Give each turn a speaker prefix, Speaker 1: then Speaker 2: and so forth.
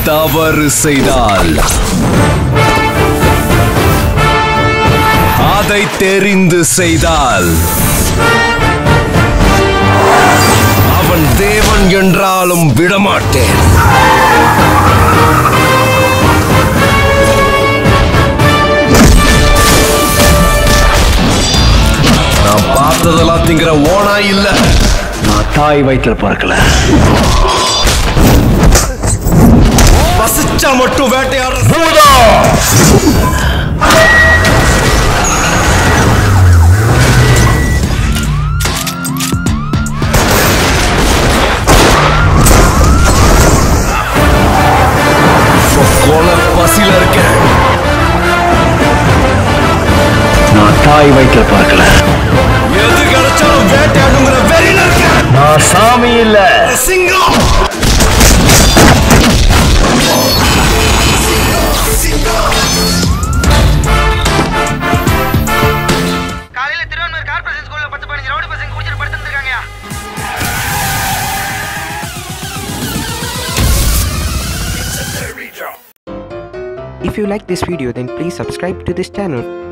Speaker 1: தவறு செய்தால் அதை தெரிந்து செய்தால் அவன் தேவன் என்றாலும் விடமாட்டேன் நான் பார்த்ததெல்லாம் திங்கிற ஓனா இல்ல
Speaker 2: நான் தாய் வயிற்றுல பிறக்கல
Speaker 1: பசிச்சா மட்டும் வேட்டையாடுற கொலை பசியில இருக்கேன்
Speaker 2: நான் தாய் வயிற்றுல பிறக்கல
Speaker 1: எது கிடைச்சாலும் வேட்டையாடுங்கிற வெறியில இருக்கேன்
Speaker 2: நான் சாமி இல்ல
Speaker 1: சிங்கம்
Speaker 3: காலையில திருவண்ணூர் கார்பரேஷன் ஸ்கூல்ல பத்து பதினஞ்சு ரவுடி பசங்க குடிச்சிட்டு படுத்துருக்காங்க
Speaker 4: If you like this video then please subscribe to this channel